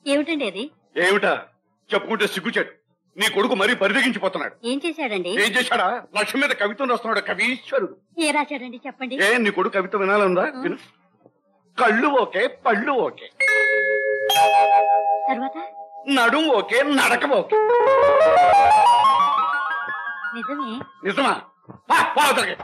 ఏమిటండి అది ఏమిటా చెప్పుకుంటే సిగ్గుచాడు నీ కొడుకు మరీ పరిదగించిపోతున్నాడు ఏం చేశాడండి ఏం చేశాడా లక్ష్యం మీద కవిత్వం రాస్తున్నాడు కవీశ్వరుడు ఏ రాశాడండి చెప్పండి ఏ నీ కొడుకు కవిత వినాలందా విను కళ్ళు ఓకే పళ్ళు ఓకే తర్వాత నడుం ఓకే నడక ఓకే నిజమే నిజమా పా, పో అవతలకి.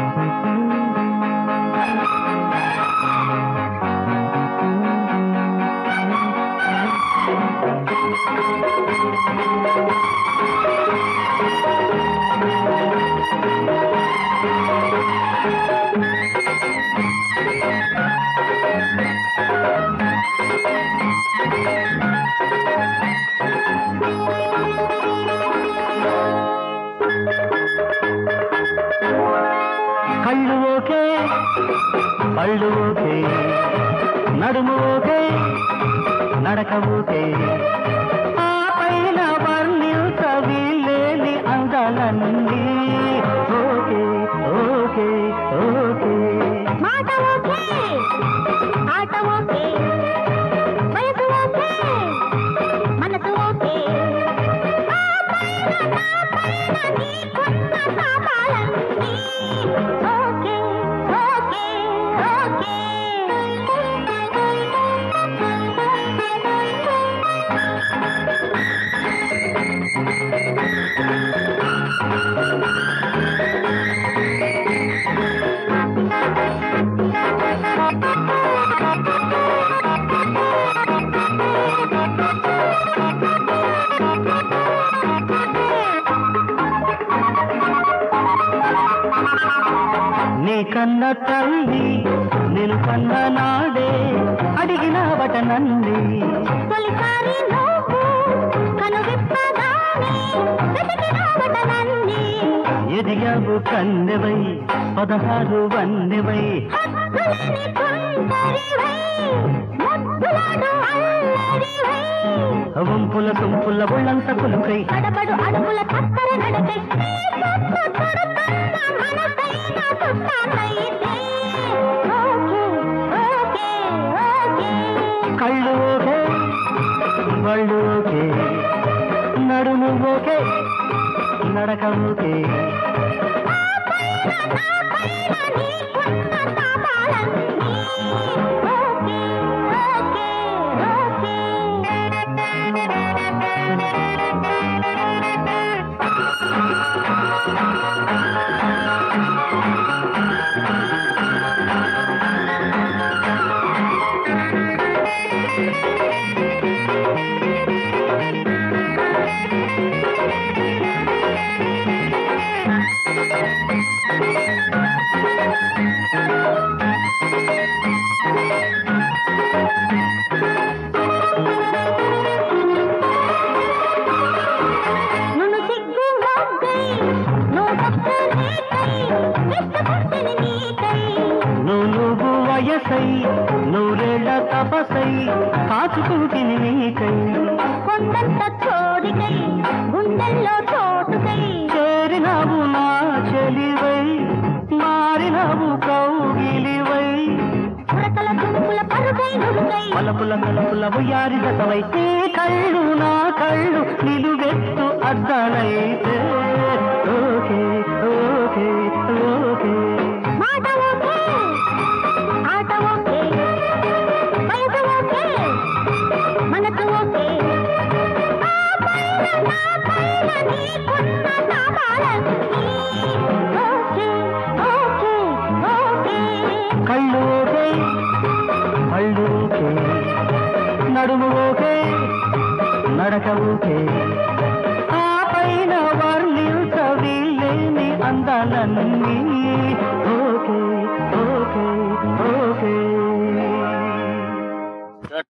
కళ్ళు ఓకే పళ్ళు ఓకే నడుము ఓకే నడక ఓకే ఆ పైన వర్ణించ వీలేని అందాలన్నీ ఓకే ఓకే ఓకే మాట ఓకే ఆట ఓకే వయసు ఓకే మనసు ఓకే ఆ పైన నా పైన నీకున్న పాపాలన్నీ ఓకే ఓకే ఓకే నీ కన్న తల్లి నేను కన్న నాడే అడిగినావట నన్ను తొలిసారి నువ్వు కనువిప్పగానే వెతికినావట నన్ని ఎదిగావు కన్నెవై పదహారు వన్నెవై హద్దులేని తుంటరివై ముద్దులాడు అల్లరివై వంపుల తుంపుల ఒళ్ళంత పులుకై తడబడు అడుగుల చక్కర నడకై నీ చుట్టూ చుడుతున్న మనసైన చుట్టానైతే ఓకే ఓకే ఓకే కళ్ళు ఓకే వాళ్ళు ఓకే నడుము ఓకే నడక ఓకే నును సిగ్గు మొగ్గై నూటొక్క నీకై ఇష్టపడితిని నీకై నువ్వు నువ్వు వయసై నూరేళ్ల తపసై కాచుకుంటిని నీకై కొండంత చోడికై గుండెల్లో చోటుకై చేరినావు నా చెలివై మారినావు కౌగిలివై పురకల తుణుకుల పరుగై నురుగై పలపుల కలుపుల ఉయ్యారి దతవై నీ కళ్ళు నా కళ్ళు నిలువెత్తు అద్దలైతే ఓకే ఓకే ఓకే మాట ఓకే ఆట ఓకే వయసు ఓకే మనసు ఓకే ఆ పైన నా పైన నీకున్న తాపాలన్నీ ఓకే ఓకే ఓకే కళ్ళు ఓకే కళ్ళు ఓకే నడుము ఓకే నడక ఓకే ఆ పైన వర్ణించ వీలేని అందాలన్నీ